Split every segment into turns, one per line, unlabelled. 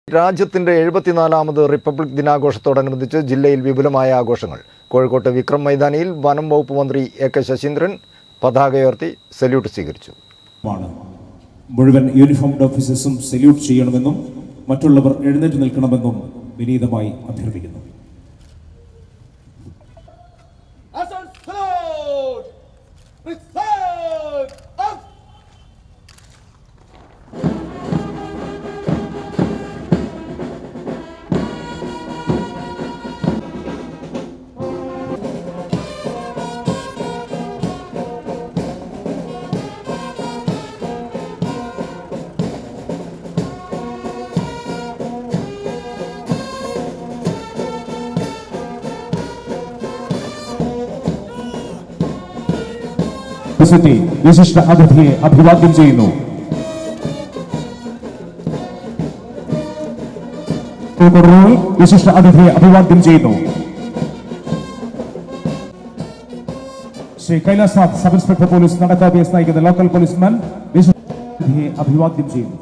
രാജ്യത്തിന്റെ എഴുപത്തിനാലാമത് റിപ്പബ്ലിക് ദിനാഘോഷത്തോടനുബന്ധിച്ച് ജില്ലയിൽ വിപുലമായ ആഘോഷങ്ങൾ കോഴിക്കോട്ട് വിക്രം മൈതാനിയിൽ വനം വകുപ്പ് മന്ത്രി എ കെ ശശീന്ദ്രൻ പതാക ഉയർത്തി സല്യൂട്ട് സ്വീകരിച്ചു
ആണ് മുഴുവൻ യൂണിഫോംഡ് ഓഫീസേഴ്സും സല്യൂട്ട് ചെയ്യണമെന്നും മറ്റുള്ളവർ എഴുന്നേറ്റ് നിൽക്കണമെന്നും വിനീതമായി അഭ്യർത്ഥിക്കുന്നു
Ascent salute! With salute! Up!
City വിശിഷ്ട അതിഥിയെ അഭിവാദ്യം ചെയ്യുന്നു കോഴിക്കോട് റൂറൽ വിശിഷ്ട അതിഥിയെ അഭിവാദ്യം ചെയ്യുന്നു Shri Kailasnath sub inspector police നടക്ക ബി എസ് നയിക്കുന്ന ലോക്കൽ പോലീസ്മാൻ വിശിഷ്ട അതിഥിയെ അഭിവാദ്യം ചെയ്യുന്നു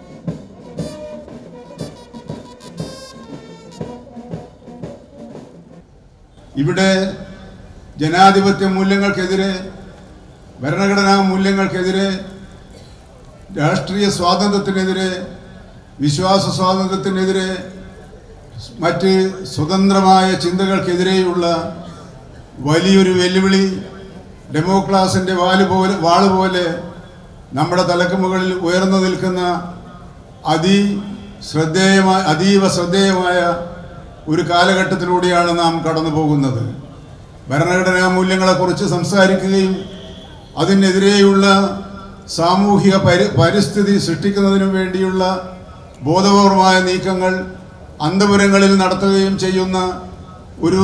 ഇവിടെ ജനാധിപത്യ മൂല്യങ്ങൾക്കെതിരെ ഭരണഘടനാ മൂല്യങ്ങൾക്കെതിരെ രാഷ്ട്രീയ സ്വാതന്ത്ര്യത്തിനെതിരെ വിശ്വാസ സ്വാതന്ത്ര്യത്തിനെതിരെ മറ്റ് സ്വതന്ത്രമായ ചിന്തകൾക്കെതിരെയുള്ള വലിയൊരു വെല്ലുവിളി ഡെമോക്രാസിൻ്റെ വാല് പോലെ വാള് പോലെ നമ്മുടെ തലക്ക് മുകളിൽ ഉയർന്നു നിൽക്കുന്ന അതി ശ്രദ്ധേയമായ അതീവ ശ്രദ്ധേയമായ ഒരു കാലഘട്ടത്തിലൂടെയാണ് നാം കടന്നു പോകുന്നത് ഭരണഘടനാ മൂല്യങ്ങളെക്കുറിച്ച് സംസാരിക്കുകയും അതിനെതിരെയുള്ള സാമൂഹിക പരി പരിസ്ഥിതി സൃഷ്ടിക്കുന്നതിനും വേണ്ടിയുള്ള ബോധപൂർവമായ നീക്കങ്ങൾ അന്തപുരങ്ങളിൽ നടത്തുകയും ചെയ്യുന്ന ഒരു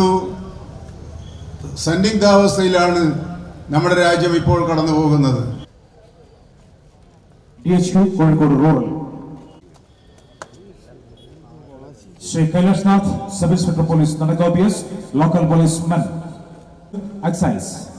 സന്നിഗ്ധാവസ്ഥയിലാണ് നമ്മുടെ രാജ്യം ഇപ്പോൾ കടന്നു പോകുന്നത്
D H U Kozhikode rural Shri Kailashnath sub inspector police നടക്ക B S local policeman excise